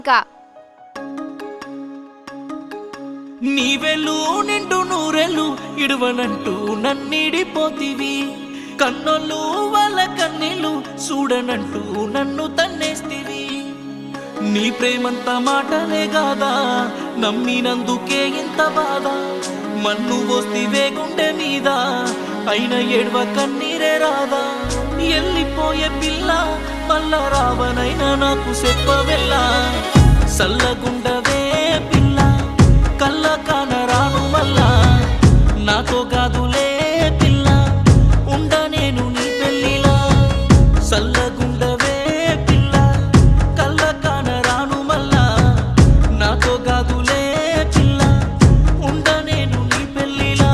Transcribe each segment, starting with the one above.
ఇంకా నీవెళ్ళు నిండు నూరెళ్ళు ఇడువనంటూ నన్నిడిపోతివి కన్నోళ్ళు వాళ్ళ కన్నీళ్ళు చూడనంటూ నన్ను తన్నేస్తివి నీ ప్రేమంత మాటలే కాదా నమ్మినందుకే ఇంత బాధ మన్ను వస్తివే గుండె మీద అయిన ఏడ్వ కన్నీరే రాదా ఎల్లిపోయే పిల్ల మళ్ళా రావనైనా నాకు చెప్పవెల్లా సల్లగుండవే పిల్ల కళ్ళ కానరాను మళ్ళా నాతో కాదులే పిల్ల ఉండ నేను నీ పెళ్ళిలా సల్లగుండవే పిల్ల కళ్ళ కానరాను మళ్ళా నాతో కాదులే పిల్ల ఉండ నేను నీ పెళ్ళిలా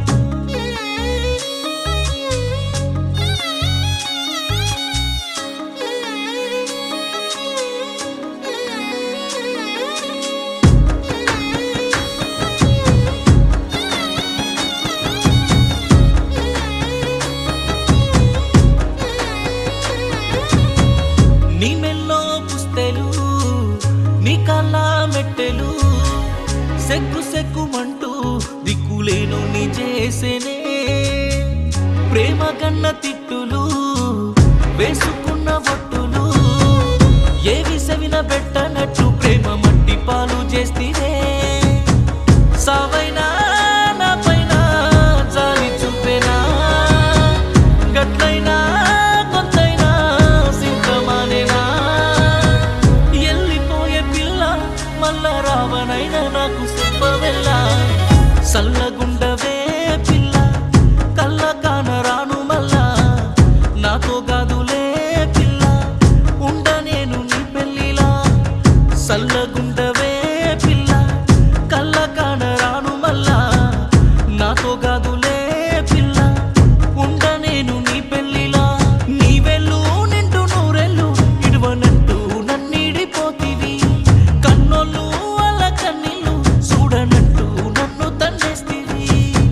నీ మెల్లో పుస్తెలు నీ కళ్ళ మెట్టెలు సెక్కు సెక్కుమంటూ దిక్కులేను నీ చేసేనే ప్రేమ కన్న తిట్టులు వేసుకున్న బొట్టులు ఏవి సవిన పెట్టనట్టు ప్రేమ మట్టి పాలు చేస్తేనే సావైనా నా పైన జాలి చూపేనా గట్లైనా కొంతైనా సింకమానేనా ఎల్లిపోయే పిల్ల మళ్ళా రావనైనా నాకు చెప్పవెల్లా సల్లగుండవే పిల్ల కళ్ళ కానరాను మళ్ళా నాతో కాదులే పిల్ల ఉండ నేను నీ పెళ్ళిలా సల్లగుండవే పిల్ల కళ్ళ కానరాను మళ్ళా నాతో కాదులే పిల్ల ఉండ నేను నీ పెళ్ళిలా నీ వెళ్ళు నిండు నూరెళ్ళు ఇడువనంటూ నన్నిడిపోతివి కన్నోళ్ళు వాళ్ళ కన్నీళ్ళు చూడనట్టు నన్ను తండేస్తివి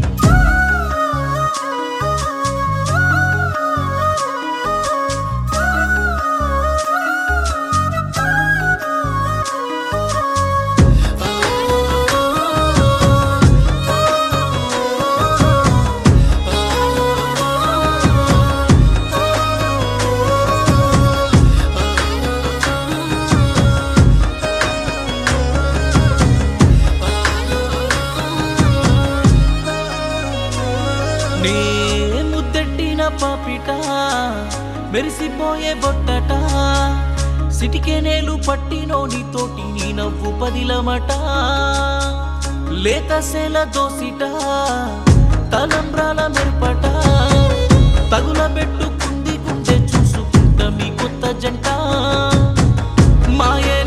నే ముద్దెట్టిన పాపిట మెరిసిపోయే బొట్టట సిటికెనేలు పట్టినోని తోటి నీ నవ్వు పదిలమట లేత సెల దోసిట తలంబ్రాల మెరుపట తగుల పెట్టుకుంది గుండె చూసుకుంట మీ కొత్త జంట మాయే